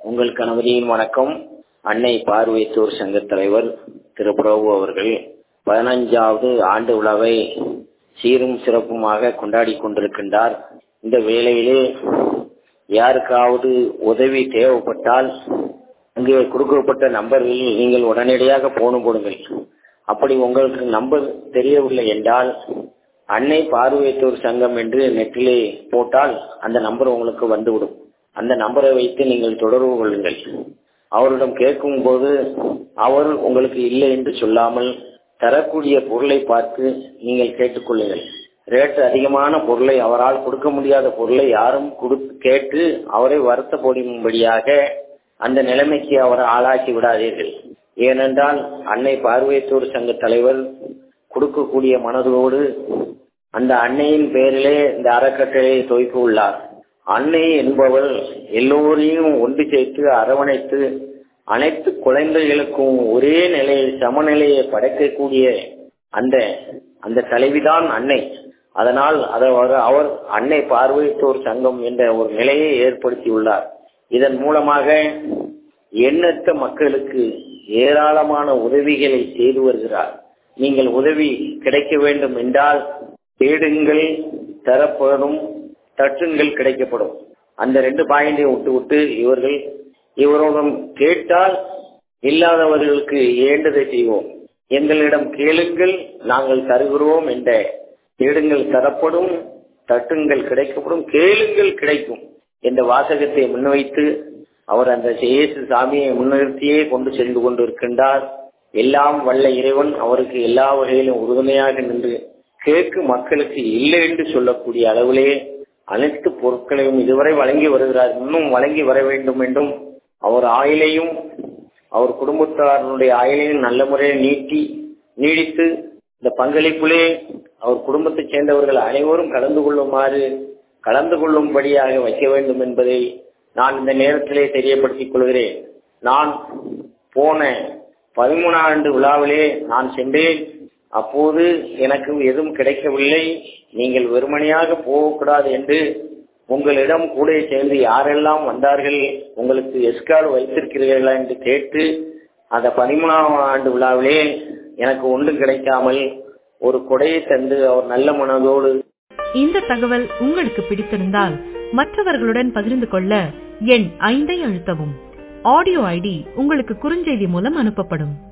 உங்கள் கணவரின் வணக்கம் அன்னை பார்வையற்றோர் சங்க தலைவர் திரு பிரபு அவர்கள் பதினஞ்சாவது ஆண்டு விழாவை சீரும் சிறப்புமாக கொண்டாடி கொண்டிருக்கின்றார் இந்த வேளையிலே யாருக்காவது உதவி தேவைப்பட்டால் அங்கே கொடுக்கப்பட்ட நம்பரில் நீங்கள் உடனடியாக போன போடுங்கள் அப்படி உங்களுக்கு நம்பர் தெரியவில்லை என்றால் அன்னை பார்வையற்றோர் சங்கம் என்று நெட்டிலே போட்டால் அந்த நம்பர் உங்களுக்கு வந்துவிடும் அந்த நம்பரை வைத்து நீங்கள் தொடர்பு கொள்ளுங்கள் அவரிடம் கேட்கும் போது அவர் உங்களுக்கு இல்லை என்று சொல்லாமல் தரக்கூடிய பொருளை பார்த்து நீங்கள் கேட்டுக்கொள்ளுங்கள் ரேட்டு அதிகமான பொருளை அவரால் கொடுக்க முடியாத பொருளை யாரும் கொடுத்து கேட்டு அவரை வருத்தப்படும்படியாக அந்த நிலைமைக்கு அவரை ஆளாக்கி விடாதீர்கள் ஏனென்றால் அன்னை பார்வையற்றோர் சங்க தலைவர் கொடுக்கக்கூடிய மனதோடு அந்த அன்னையின் பெயரிலே இந்த அறக்கட்டளையை துவைக்க உள்ளார் அன்னை என்பவள் எல்லோரையும் ஒன்று சேர்த்து அரவணைத்து அனைத்து குழந்தைகளுக்கும் ஒரே நிலையில் சமநிலையை படைக்கக்கூடிய அந்த அந்த தலைவிதான் அன்னை அதனால் அவர் அவர் அன்னை பார்வையிட்டோர் சங்கம் என்ற ஒரு நிலையை ஏற்படுத்தியுள்ளார் இதன் மூலமாக எண்ணற்ற மக்களுக்கு ஏராளமான உதவிகளை செய்து வருகிறார் நீங்கள் உதவி கிடைக்க வேண்டும் என்றால் தேடுங்கள் தரப்படும் தட்டுங்கள் கிடைக்கப்படும் அந்த ரெண்டு பாயிண்டையும் விட்டு விட்டு இவர்கள் இவருடன் கேட்டால் இல்லாதவர்களுக்கு ஏண்டதை செய்வோம் எங்களிடம் கேளுங்கள் நாங்கள் தருகிறோம் என்ற தேடுங்கள் தரப்படும் தட்டுங்கள் கிடைக்கப்படும் கேளுங்கள் கிடைக்கும் என்ற வாசகத்தை முன்வைத்து அவர் அந்த இயேசு சாமியை முன்னிறுத்தியே கொண்டு சென்று கொண்டிருக்கின்றார் எல்லாம் வல்ல இறைவன் அவருக்கு எல்லா வகையிலும் உறுதுணையாக நின்று கேட்கும் மக்களுக்கு இல்லை என்று சொல்லக்கூடிய அளவிலே அனைத்து பொருட்களையும் இதுவரை வழங்கி வருகிறார் இன்னும் வழங்கி வர வேண்டும் என்றும் அவர் ஆயிலையும் அவர் குடும்பத்தாரனுடைய ஆயிலையும் நல்ல முறையில் நீட்டி நீடித்து இந்த பங்களிப்புலே அவர் குடும்பத்தைச் சேர்ந்தவர்கள் அனைவரும் கலந்து கொள்ளுமாறு கலந்து கொள்ளும்படியாக வைக்க வேண்டும் என்பதை நான் இந்த நேரத்திலே தெரியப்படுத்திக் கொள்கிறேன் நான் போன பதிமூணாம் ஆண்டு விழாவிலே நான் சென்றேன் அப்போது எனக்கு எதுவும் கிடைக்கவில்லை நீங்கள் வெறுமனையாக போகக்கூடாது என்று உங்களிடம் கூட சேர்ந்து யாரெல்லாம் வந்தார்கள் உங்களுக்கு எஸ்கார்டு வைத்திருக்கிறீர்களா என்று கேட்டு அந்த பதிமூணாம் ஆண்டு விழாவிலே எனக்கு ஒன்றும் கிடைக்காமல் ஒரு கொடையை தந்து அவர் நல்ல மனதோடு இந்த தகவல் உங்களுக்கு பிடித்திருந்தால் மற்றவர்களுடன் பகிர்ந்து கொள்ள எண் ஐந்தை அழுத்தவும் ஆடியோ ஐடி உங்களுக்கு குறுஞ்செய்தி மூலம் அனுப்பப்படும்